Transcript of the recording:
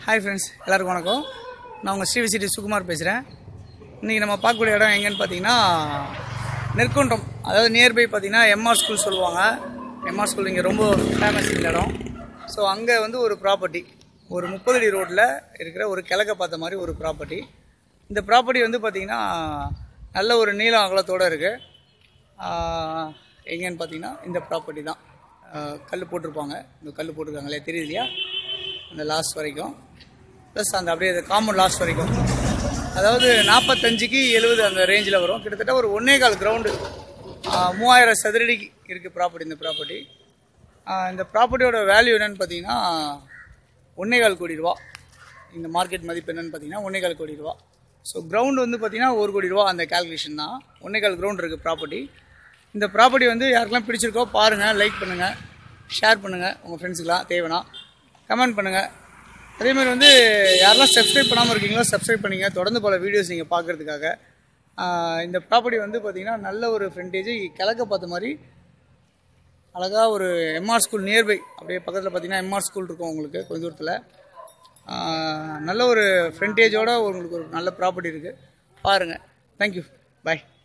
hi friends எல்லாருக்கும் வணக்கம் நான் உங்கள் ஸ்ரீவிசிட்டி சுகுமார் பேசுகிறேன் இன்றைக்கி நம்ம பார்க்கக்கூடிய இடம் எங்கன்னு பார்த்தீங்கன்னா நெற்குன்றம் அதாவது நியர்பை பார்த்தீங்கன்னா எம்ஆர் ஸ்கூல் சொல்லுவாங்க எம்ஆர் ஸ்கூல் இங்கே ரொம்ப ஃபேமஸ் இந்த இடம் ஸோ அங்கே வந்து ஒரு ப்ராப்பர்ட்டி ஒரு முப்பது அடி ரோட்டில் இருக்கிற ஒரு கிழக்க பார்த்த மாதிரி ஒரு ப்ராப்பர்ட்டி இந்த ப்ராப்பர்ட்டி வந்து பார்த்திங்கன்னா நல்ல ஒரு நீளம் அகலத்தோடு இருக்குது எங்கேன்னு பார்த்தீங்கன்னா இந்த ப்ராப்பர்ட்டி தான் கல் போட்டிருப்பாங்க இந்த கல் போட்டிருக்காங்களே தெரியுது இல்லையா அந்த லாஸ்ட் வரைக்கும் ப்ளஸ் அந்த அப்படியே காம்பவுண்ட் லாஸ்ட் வரைக்கும் அதாவது நாற்பத்தஞ்சுக்கு எழுபது அந்த ரேஞ்சில் வரும் கிட்டத்தட்ட ஒரு ஒன்னே கால் கிரவுண்டு மூவாயிரம் சதுரடிக்கு இருக்குது ப்ராப்பர்ட்டி இந்த ப்ராப்பர்ட்டி இந்த ப்ராப்பர்ட்டியோட வேல்யூ என்னன்னு பார்த்தீங்கன்னா ஒன்னே கால் கோடி ரூபா இந்த மார்க்கெட் மதிப்பு என்னன்னு பார்த்தீங்கன்னா ஒன்னே கால் கோடி ரூபா ஸோ கிரவுண்ட் வந்து பார்த்தீங்கன்னா ஒரு கோடி ரூபா அந்த கால்குலேஷன் தான் ஒன்னே கால் கிரவுண்ட் இருக்குது ப்ராப்பர்ட்டி இந்த ப்ராப்பர்ட்டி வந்து யாருக்கெல்லாம் பிடிச்சிருக்கோ பாருங்கள் லைக் பண்ணுங்கள் ஷேர் பண்ணுங்கள் உங்கள் ஃப்ரெண்ட்ஸுக்கெலாம் தேவைன்னா கமெண்ட் பண்ணுங்கள் அதே மாதிரி வந்து யாரெல்லாம் சப்ஸ்கிரைப் பண்ணாமல் இருக்கீங்களோ சப்ஸ்கிரைப் பண்ணிங்க தொடர்ந்து பல வீடியோஸ் நீங்கள் பார்க்குறதுக்காக இந்த ப்ராப்பர்ட்டி வந்து பார்த்திங்கன்னா நல்ல ஒரு ஃப்ரண்டேஜ் கிழக்க பார்த்த மாதிரி அழகாக ஒரு எம்ஆர் ஸ்கூல் நியர்பை அப்படியே பக்கத்தில் பார்த்தீங்கன்னா எம்ஆர் ஸ்கூல் இருக்கும் உங்களுக்கு கொஞ்ச தூரத்தில் நல்ல ஒரு ஃப்ரண்டேஜோட உங்களுக்கு ஒரு நல்ல ப்ராப்பர்ட்டி இருக்குது பாருங்கள் தேங்க்யூ பாய்